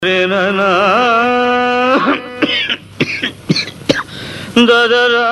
రేననా దదరా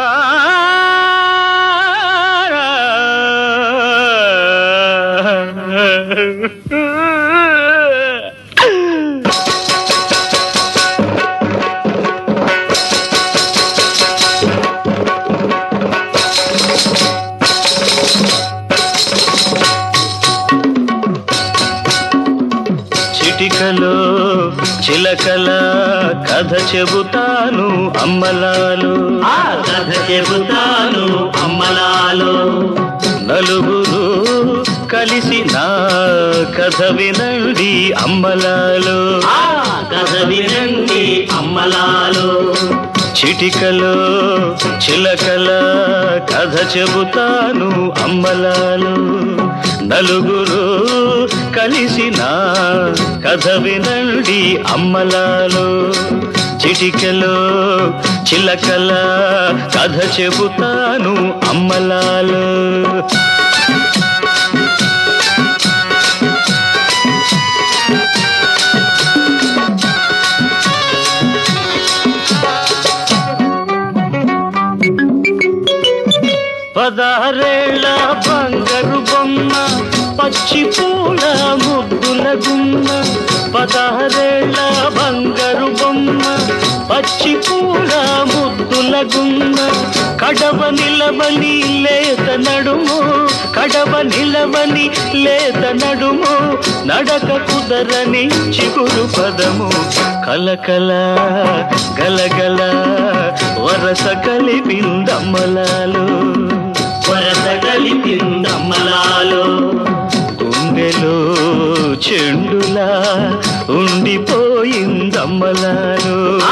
చిటికలో చిలకల కథ చెబుతాను అమ్మలాలు ఆ కథ చెబుతాను అమ్మలాలో నలుగురు కలిసి నా కథ వినండి అమ్మలాలు ఆ కథ వినండి అమ్మలాలో చిటికలో చిలకల కథ చెబుతాను అమ్మలాలు నలుగురు కలిసి నా కథ వినండి అమ్మలాలు చిటికలో చిలకల కథ చెబుతాను అమ్మలాలు పదహారేళ్ల బంగారు బొమ్మ పచ్చి పూల ముద్దుల గుమ్మ పదహారేళ్ల బంగారు బొమ్మ పచ్చి పూల ముద్దుల గుమ్మ కడవ నిలవని లేత నడుము కడవ నిలవని లేత నడుము నడక కుదరని చిగురు పదము కలకల గలగల వరస కలిపిందమ్మలాలు వరస కలిపిందమ్మలాలో గుండెలో చెండులా ఉండిపోయిందమ్మలాలు ఆ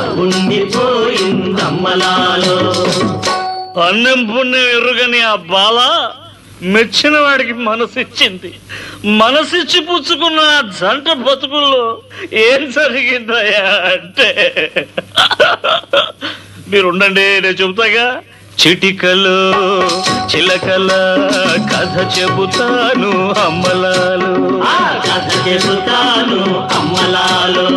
ఉండిపోయిందమ్మలాలో అన్నం పుణ్యం ఎరుగని ఆ బాల మెచ్చిన వాడికి మనసిచ్చింది మనసిచ్చి పుచ్చుకున్న ఆ జంట బతుకుల్లో ఏం జరిగిందయ్యా అంటే మీరు ఉండండి నేను చెబుతాగా చిటికలు చిలకల కథ చెబుతాను అమ్మలాలు ఆ కథ చెబుతాను అమ్మలాలో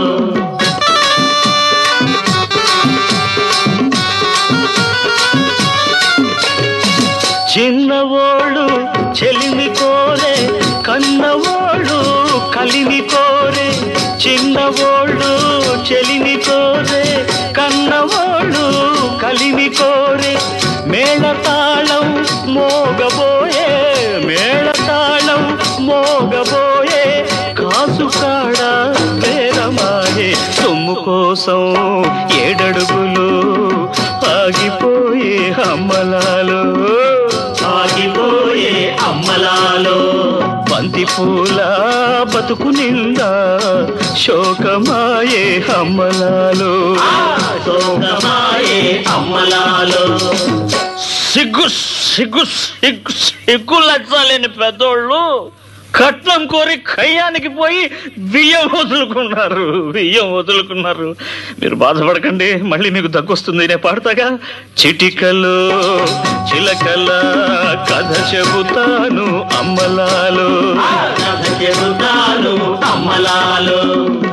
చిన్నవాడు చెలిమి కోరే కన్నవాడు కలిమి కోరే చిన్నవాడు చెలిమి కోరే కన్నవాడు కలిమి కోరే మేళతాళం మోగబోయే మేళతాళం మోగబోయే కాసు కాడ పేరమాయే సొమ్ము కోసం ఏడడుగులు ఆగిపోయే అమ్మలాలు ఆగిపోయే అమ్మలాలో బంతి పూల బతుకు నిండా శోకమాయే అమ్మలాలు ఆ శోకమాయే అమ్మలాలో సిగ్గు సిగ్గు సిగ్గు సిగ్గు లజ్జాలేని పెద్దోళ్ళు కట్నం కోరి కయ్యానికి పోయి బియ్యం వదులుకున్నారు బియ్యం వదులుకున్నారు మీరు బాధపడకండి మళ్ళీ మీకు దగ్గొస్తుంది నేను పాడతాగా చిటికలు చిలకల కథ చెబుతాను అమ్మలాలు ఆ కథ చెబుతాను అమ్మలాలో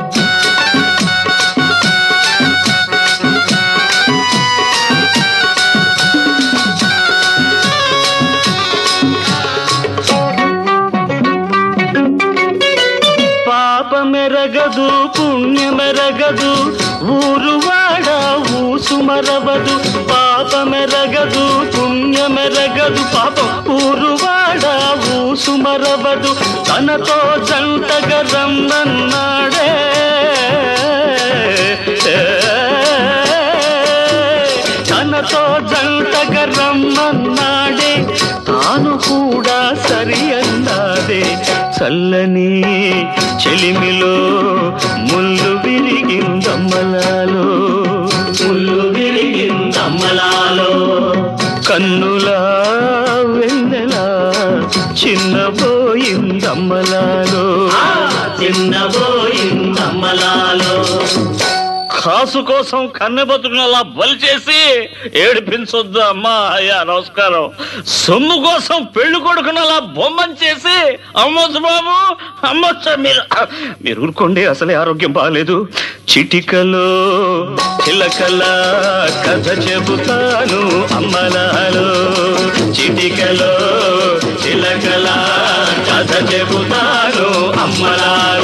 పాపమెరగదు పుణ్యమెరగదు ఊరువాడ ఊసుమరవదు పాపమెరగదు పుణ్యమెరగదు పాపం ఊరువాడ ఊసుమరవదు తనతో జంటగా రమ్మన్నాడే తనతో జంటగా రమ్మన్నాడే తాను కూడా సరి అన్నాడే చల్లని చెలిమిలో ముళ్ళు విరిగిందమ్మలాలో ముళ్ళు విరిగిందమ్మలాలో కన్నులా వెన్నెలా చిన్నపోయిందమ్మలాలో ఆ చిన్నబోయిందమ్మలాలో కాసు కోసం కన్నె బతుకునలా బలి చేసి ఏడిపించొద్దు అమ్మా అయ్యా నమస్కారం సొమ్ము కోసం పెళ్లి కొడుకునలా బొమ్మని చేసి అమ్మొచ్చు బాబు అమ్మొచ్చా మీరు మీరు ఊరుకోండి అసలే ఆరోగ్యం బాగాలేదు చిటికలో చిలకల కథ చెబుతాను అమ్మలాలో చిటికలో చిలకల కథ చెబుతాను అమ్మలాలో